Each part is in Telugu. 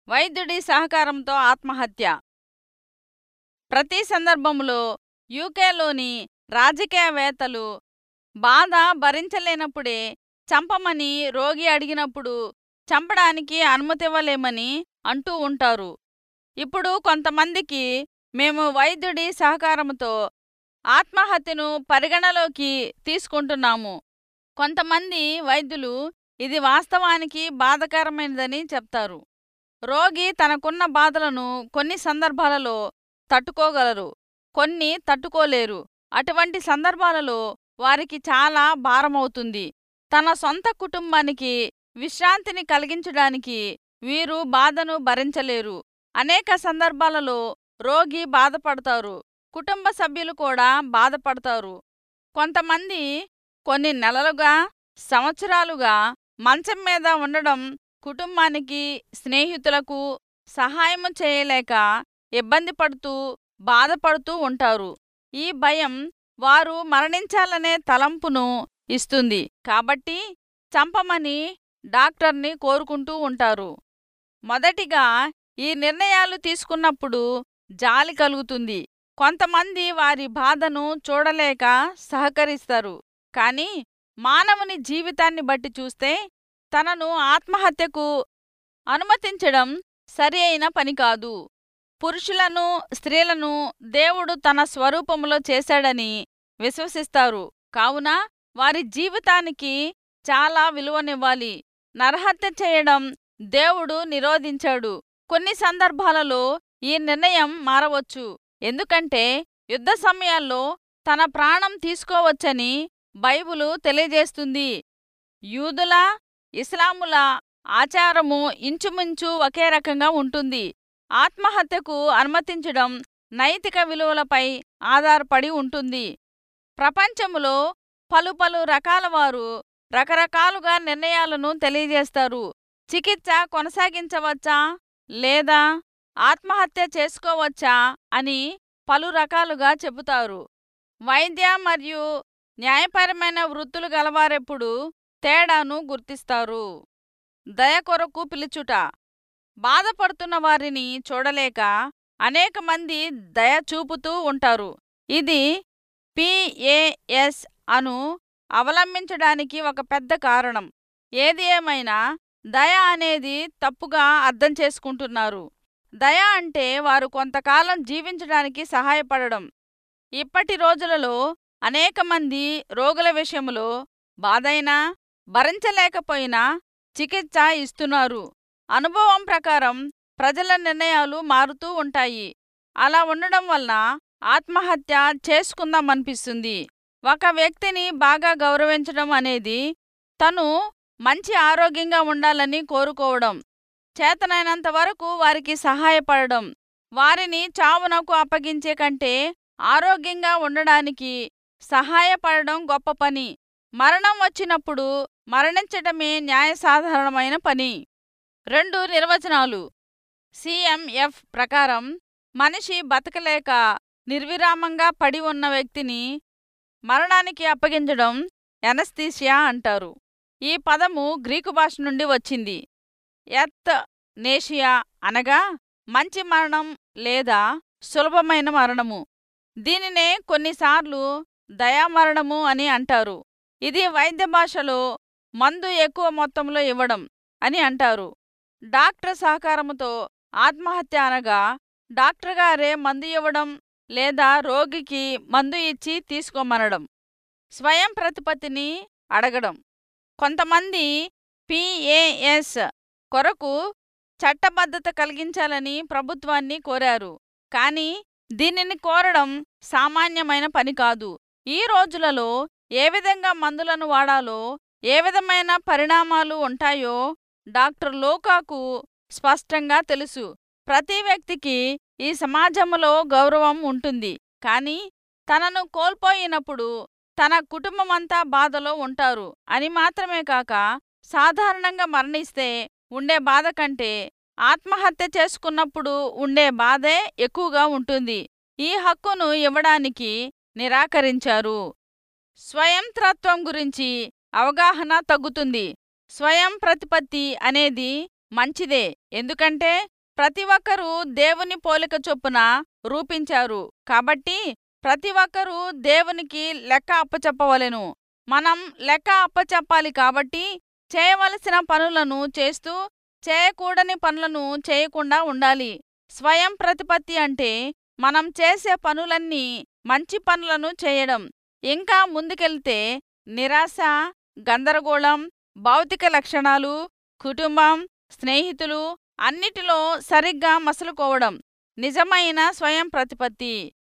వైద్యుడి సహకారంతో ఆత్మహత్య ప్రతి సందర్భంలో యూకేలోని రాజకీయవేత్తలు బాధ భరించలేనప్పుడే చంపమని రోగి అడిగినప్పుడు చంపడానికి అనుమతివ్వలేమని అంటూ ఉంటారు ఇప్పుడు కొంతమందికి మేము వైద్యుడి సహకారంతో ఆత్మహత్యను పరిగణలోకి తీసుకుంటున్నాము కొంతమంది వైద్యులు ఇది వాస్తవానికి బాధకరమైనదని చెప్తారు రోగి తనకున్న బాధలను కొన్ని సందర్భాలలో తట్టుకోగలరు కొన్ని తట్టుకోలేరు అటువంటి సందర్భాలలో వారికి చాలా భారమవుతుంది తన సొంత కుటుంబానికి విశ్రాంతిని కలిగించడానికి వీరు బాధను భరించలేరు అనేక సందర్భాలలో రోగి బాధపడతారు కుటుంబ సభ్యులు కూడా బాధపడతారు కొంతమంది కొన్ని నెలలుగా సంవత్సరాలుగా మంచం మీద ఉండడం కుటుంబానికి స్నేహితులకు సహాయము చేయలేక ఇబ్బంది పడుతూ బాధపడుతూ ఉంటారు ఈ భయం వారు మరణించాలనే తలంపును ఇస్తుంది కాబట్టి చంపమని డాక్టర్ని కోరుకుంటూ ఉంటారు మొదటిగా ఈ నిర్ణయాలు తీసుకున్నప్పుడు జాలి కలుగుతుంది కొంతమంది వారి బాధను చూడలేక సహకరిస్తారు కానీ మానవుని జీవితాన్ని బట్టి చూస్తే తనను ఆత్మహత్యకు అనుమతించడం సరి అయిన పని కాదు పురుషులను స్త్రీలను దేవుడు తన స్వరూపములో చేశాడని విశ్వసిస్తారు కావున వారి జీవితానికి చాలా విలువనివ్వాలి నరహత్య చేయడం దేవుడు నిరోధించాడు కొన్ని సందర్భాలలో ఈ నిర్ణయం మారవచ్చు ఎందుకంటే యుద్ధ సమయాల్లో తన ప్రాణం తీసుకోవచ్చని బైబులు తెలియజేస్తుంది యూదుల ఇస్లాముల ఆచారము ఇంచుమించు ఒకే రకంగా ఉంటుంది ఆత్మహత్యకు అనుమతించడం నైతిక విలువలపై ఆధారపడి ఉంటుంది ప్రపంచములో పలు పలు రకాల వారు రకరకాలుగా నిర్ణయాలను తెలియజేస్తారు చికిత్స కొనసాగించవచ్చా లేదా ఆత్మహత్య చేసుకోవచ్చా అని పలు రకాలుగా చెబుతారు వైద్య మరియు న్యాయపరమైన వృత్తులు గలవారెప్పుడు తేడాను గుర్తిస్తారు దయ కొరకు పిలుచుట బాధపడుతున్న వారిని చూడలేక అనేక మంది దయ చూపుతూ ఉంటారు ఇది పిఏఎస్ అను అవలంబించడానికి ఒక పెద్ద కారణం ఏది ఏమైనా దయ అనేది తప్పుగా అర్థం చేసుకుంటున్నారు దయ అంటే వారు కొంతకాలం జీవించడానికి సహాయపడడం ఇప్పటి రోజులలో అనేక మంది రోగుల విషయంలో బాధైనా భరించలేకపోయినా చికిత్స ఇస్తున్నారు అనుభవం ప్రకారం ప్రజల నిర్ణయాలు మారుతూ ఉంటాయి అలా ఉండడం వలన ఆత్మహత్య చేసుకుందామనిపిస్తుంది ఒక వ్యక్తిని బాగా గౌరవించడం అనేది తను మంచి ఆరోగ్యంగా ఉండాలని కోరుకోవడం చేతనైనంత వరకు వారికి సహాయపడడం వారిని చావునకు అప్పగించే కంటే ఆరోగ్యంగా ఉండడానికి సహాయపడడం గొప్ప పని మరణం వచ్చినప్పుడు మరణించటమే న్యాయసాధారణమైన పని రెండు నిర్వచనాలు సిఎంఎఫ్ ప్రకారం మనిషి బతకలేక నిర్విరామంగా పడి ఉన్న వ్యక్తిని మరణానికి అప్పగించడం ఎనస్థీసియా అంటారు ఈ పదము గ్రీకు భాష నుండి వచ్చింది ఎత్ నేషియా అనగా మంచి మరణం లేదా సులభమైన మరణము దీనినే కొన్నిసార్లు దయామరణము అని అంటారు ఇది వైద్య భాషలో మందు ఎక్కువ మొత్తంలో ఇవ్వడం అని అంటారు డాక్టర్ సహకారముతో ఆత్మహత్య అనగా డాక్టర్ గారే మందు ఇవ్వడం లేదా రోగికి మందు ఇచ్చి తీసుకోమనడం స్వయం ప్రతిపత్తిని అడగడం కొంతమంది పిఏఎస్ కొరకు చట్టబద్ధత కలిగించాలని ప్రభుత్వాన్ని కోరారు కానీ దీనిని కోరడం సామాన్యమైన పని కాదు ఈ రోజులలో ఏ విధంగా మందులను వాడాలో ఏ విధమైన పరిణామాలు ఉంటాయో డాక్టర్ లోకాకు స్పష్టంగా తెలుసు ప్రతి వ్యక్తికి ఈ సమాజంలో గౌరవం ఉంటుంది కానీ తనను కోల్పోయినప్పుడు తన కుటుంబమంతా బాధలో ఉంటారు అని మాత్రమే కాక సాధారణంగా మరణిస్తే ఉండే బాధ కంటే ఆత్మహత్య చేసుకున్నప్పుడు ఉండే బాధే ఎక్కువగా ఉంటుంది ఈ హక్కును ఇవ్వడానికి నిరాకరించారు స్వయంత్రత్వం గురించి అవగాహన తగ్గుతుంది స్వయం ప్రతిపత్తి అనేది మంచిదే ఎందుకంటే ప్రతి ఒక్కరూ దేవుని పోలిక చొప్పున రూపించారు కాబట్టి ప్రతి ఒక్కరూ దేవునికి లెక్క అప్పచెప్పవలెను మనం లెక్క అప్పచెప్పాలి కాబట్టి చేయవలసిన పనులను చేస్తూ చేయకూడని పనులను చేయకుండా ఉండాలి స్వయం ప్రతిపత్తి అంటే మనం చేసే పనులన్నీ మంచి పనులను చేయడం ఇంకా ముందుకెళ్తే నిరాశ గందరగోళం భౌతిక లక్షణాలు కుటుంబం స్నేహితులు అన్నిటిలో సరిగ్గా మసలుకోవడం నిజమైన స్వయం ప్రతిపత్తి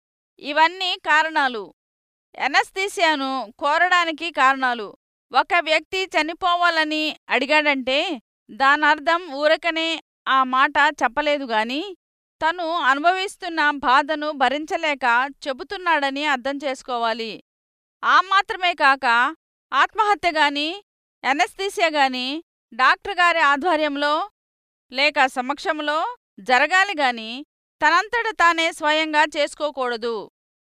ఇవన్నీ కారణాలు ఎనస్థీసియాను కోరడానికి కారణాలు ఒక వ్యక్తి చనిపోవాలని అడిగాడంటే దానర్థం ఊరకనే ఆ మాట చెప్పలేదు గాని తను అనుభవిస్తున్న బాధను భరించలేక చెబుతున్నాడని అర్థం చేసుకోవాలి ఆ మాత్రమే కాక ఆత్మహత్య గాని ఎనస్థీసియా గాని డాక్టర్ గారి ఆధ్వర్యంలో లేక సమక్షంలో జరగాలి గాని తనంతట తానే స్వయంగా చేసుకోకూడదు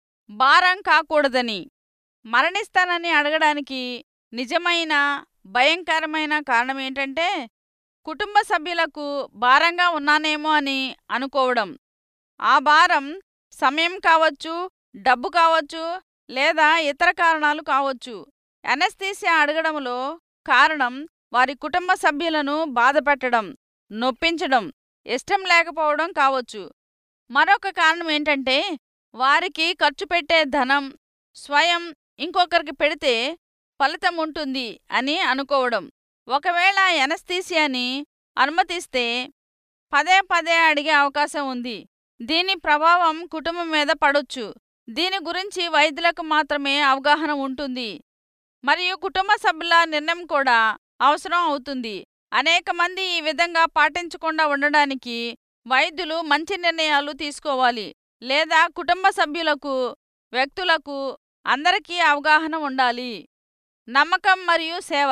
భారం కాకూడదని మరణిస్తానని అడగడానికి నిజమైన భయంకరమైన కారణమేంటంటే కుటుంబ సభ్యులకు భారంగా ఉన్నానేమో అని అనుకోవడం ఆ భారం సమయం కావచ్చు డబ్బు కావచ్చు లేదా ఇతర కారణాలు కావచ్చు ఎనస్థీసియా అడగడంలో కారణం వారి కుటుంబ సభ్యులను బాధపెట్టడం నొప్పించడం ఇష్టం లేకపోవడం కావచ్చు మరొక కారణం ఏంటంటే వారికి ఖర్చు పెట్టే ధనం స్వయం ఇంకొకరికి పెడితే ఫలితం ఉంటుంది అని అనుకోవడం ఒకవేళ ఎనస్థీసియాని అనుమతిస్తే పదే పదే అడిగే అవకాశం ఉంది దీని ప్రభావం కుటుంబం మీద పడొచ్చు దీని గురించి వైద్యులకు మాత్రమే అవగాహన ఉంటుంది మరియు కుటుంబ సభ్యుల నిర్ణయం కూడా అవసరం అవుతుంది అనేక మంది ఈ విధంగా పాటించకుండా ఉండడానికి వైద్యులు మంచి నిర్ణయాలు తీసుకోవాలి లేదా కుటుంబ సభ్యులకు వ్యక్తులకు అందరికీ అవగాహన ఉండాలి నమ్మకం మరియు సేవ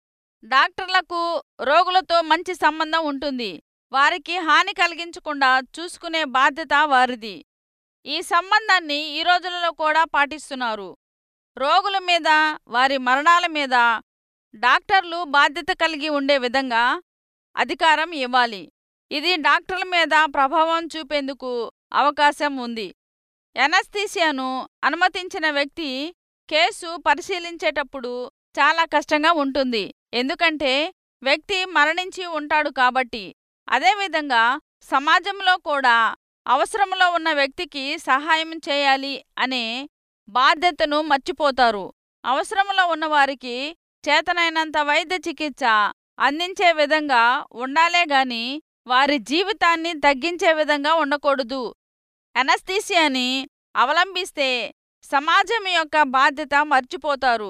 డాక్టర్లకు రోగులతో మంచి సంబంధం ఉంటుంది వారికి హాని కలిగించకుండా చూసుకునే బాధ్యత వారిది ఈ సంబంధాన్ని ఈ రోజులలో కూడా పాటిస్తున్నారు రోగుల మీద వారి మరణాల మీద డాక్టర్లు బాధ్యత కలిగి ఉండే విధంగా అధికారం ఇవ్వాలి ఇది డాక్టర్ల మీద ప్రభావం చూపేందుకు అవకాశం ఉంది ఎనస్థీసియాను అనుమతించిన వ్యక్తి కేసు పరిశీలించేటప్పుడు చాలా కష్టంగా ఉంటుంది ఎందుకంటే వ్యక్తి మరణించి ఉంటాడు కాబట్టి అదేవిధంగా సమాజంలో కూడా అవసరంలో ఉన్న వ్యక్తికి సహాయం చేయాలి అనే బాధ్యతను మర్చిపోతారు అవసరంలో ఉన్నవారికి చేతనైనంత వైద్య చికిత్స అందించే విధంగా ఉండాలే గాని వారి జీవితాన్ని తగ్గించే విధంగా ఉండకూడదు ఎనస్థీసియాని అవలంబిస్తే సమాజం యొక్క బాధ్యత మర్చిపోతారు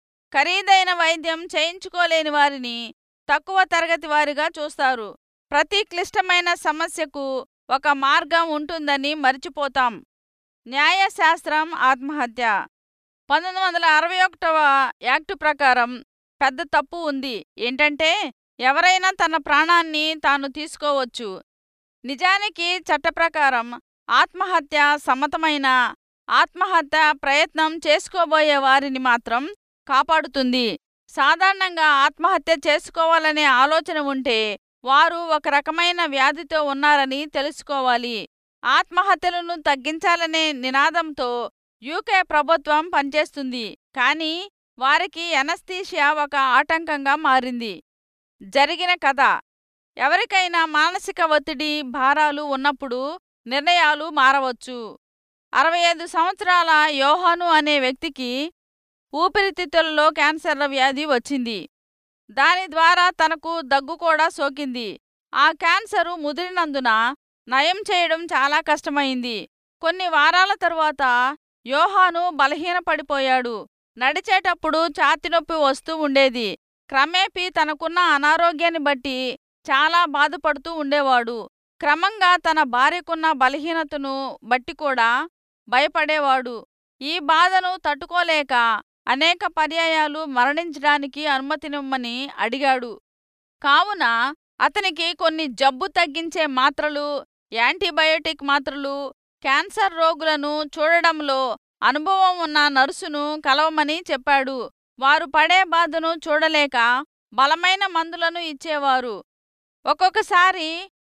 ఖరీదైన వైద్యం చేయించుకోలేని వారిని తక్కువ తరగతి వారిగా చూస్తారు ప్రతి క్లిష్టమైన సమస్యకు ఒక మార్గం ఉంటుందని మర్చిపోతాం న్యాయశాస్త్రం ఆత్మహత్య పంతొమ్మిది వందల అరవై ఒకటవ యాక్టు ప్రకారం పెద్ద తప్పు ఉంది ఏంటంటే ఎవరైనా తన ప్రాణాన్ని తాను తీసుకోవచ్చు నిజానికి చట్టప్రకారం ఆత్మహత్య సమ్మతమైన ఆత్మహత్య ప్రయత్నం చేసుకోబోయే వారిని మాత్రం కాపాడుతుంది సాధారణంగా ఆత్మహత్య చేసుకోవాలనే ఆలోచన ఉంటే వారు ఒక రకమైన వ్యాధితో ఉన్నారని తెలుసుకోవాలి ఆత్మహత్యలను తగ్గించాలనే నినాదంతో యూకే ప్రభుత్వం పనిచేస్తుంది కానీ వారికి ఎనస్థీషియా ఒక ఆటంకంగా మారింది జరిగిన కథ ఎవరికైనా మానసిక ఒత్తిడి భారాలు ఉన్నప్పుడు నిర్ణయాలు మారవచ్చు అరవై ఐదు సంవత్సరాల యోహాను అనే వ్యక్తికి ఊపిరితిత్తులలో క్యాన్సర్ల వ్యాధి వచ్చింది దాని ద్వారా తనకు దగ్గు కూడా సోకింది ఆ క్యాన్సరు ముదిరినందున నయం చేయడం చాలా కష్టమైంది కొన్ని వారాల తరువాత యోహాను బలహీనపడిపోయాడు నడిచేటప్పుడు ఛాతినొప్పి వస్తూ ఉండేది క్రమేపీ తనకున్న అనారోగ్యాన్ని బట్టి చాలా బాధపడుతూ ఉండేవాడు క్రమంగా తన భార్యకున్న బలహీనతను బట్టి కూడా భయపడేవాడు ఈ బాధను తట్టుకోలేక అనేక పర్యాయాలు మరణించడానికి అనుమతినిమ్మని అడిగాడు కావున అతనికి కొన్ని జబ్బు తగ్గించే మాత్రలు యాంటీబయోటిక్ మాత్రలు క్యాన్సర్ రోగులను చూడడంలో అనుభవం ఉన్న నర్సును కలవమని చెప్పాడు వారు పడే బాధను చూడలేక బలమైన మందులను ఇచ్చేవారు ఒక్కొక్కసారి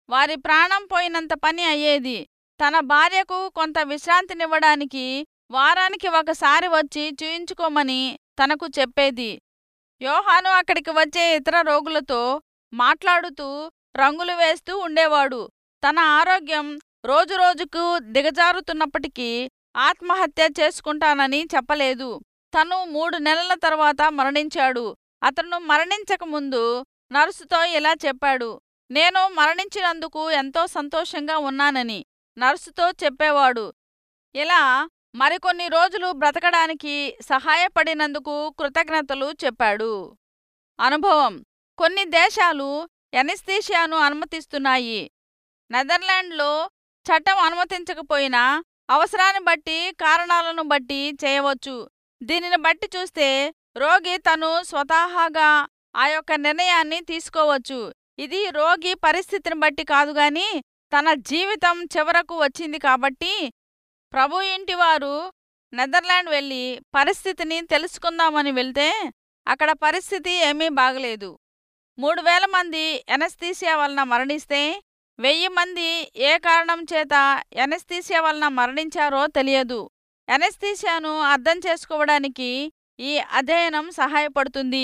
వారి ప్రాణం పోయినంత పని అయ్యేది తన భార్యకు కొంత విశ్రాంతినివ్వడానికి వారానికి ఒకసారి వచ్చి చూయించుకోమని తనకు చెప్పేది యోహాను అక్కడికి వచ్చే ఇతర రోగులతో మాట్లాడుతూ రంగులు వేస్తూ ఉండేవాడు తన ఆరోగ్యం రోజురోజుకు దిగజారుతున్నప్పటికీ ఆత్మహత్య చేసుకుంటానని చెప్పలేదు తను మూడు నెలల తర్వాత మరణించాడు అతను మరణించకముందు నర్సుతో ఇలా చెప్పాడు నేను మరణించినందుకు ఎంతో సంతోషంగా ఉన్నానని నర్సుతో చెప్పేవాడు ఇలా మరికొన్ని రోజులు బ్రతకడానికి సహాయపడినందుకు కృతజ్ఞతలు చెప్పాడు అనుభవం కొన్ని దేశాలు ఎనిస్థీషియాను అనుమతిస్తున్నాయి నెదర్లాండ్లో చట్టం అనుమతించకపోయినా అవసరాన్ని బట్టి కారణాలను బట్టి చేయవచ్చు దీనిని బట్టి చూస్తే రోగి తను స్వతహాగా ఆ యొక్క నిర్ణయాన్ని తీసుకోవచ్చు ఇది రోగి పరిస్థితిని బట్టి కాదుగాని తన జీవితం చివరకు వచ్చింది కాబట్టి ప్రభు ఇంటివారు నెదర్లాండ్ వెళ్ళి పరిస్థితిని తెలుసుకుందామని వెళ్తే అక్కడ పరిస్థితి ఏమీ బాగలేదు మూడు వేల మంది ఎనస్థీసియా వలన మరణిస్తే వెయ్యి మంది ఏ కారణం చేత ఎనస్థీసియా వలన మరణించారో తెలియదు ఎనస్థీసియాను అర్థం చేసుకోవడానికి ఈ అధ్యయనం సహాయపడుతుంది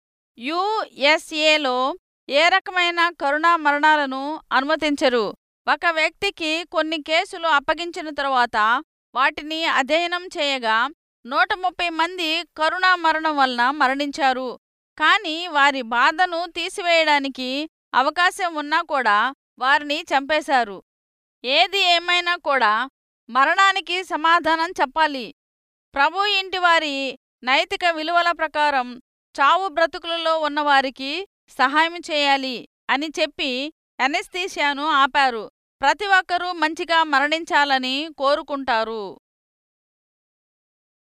యుఎస్ఏలో ఏ రకమైన కరుణా మరణాలను అనుమతించరు ఒక వ్యక్తికి కొన్ని కేసులు అప్పగించిన తరువాత వాటిని అధ్యయనం చేయగా నూట ముప్పై మంది కరుణా మరణం వలన మరణించారు కాని వారి బాధను తీసివేయడానికి అవకాశం ఉన్నా కూడా వారిని చంపేశారు ఏది ఏమైనా కూడా మరణానికి సమాధానం చెప్పాలి ప్రభు ఇంటి వారి నైతిక విలువల ప్రకారం చావు బ్రతుకులలో ఉన్నవారికి సహాయం చేయాలి అని చెప్పి ఎనెస్థీషియాను ఆపారు ప్రతి ఒక్కరూ మంచిగా మరణించాలని కోరుకుంటారు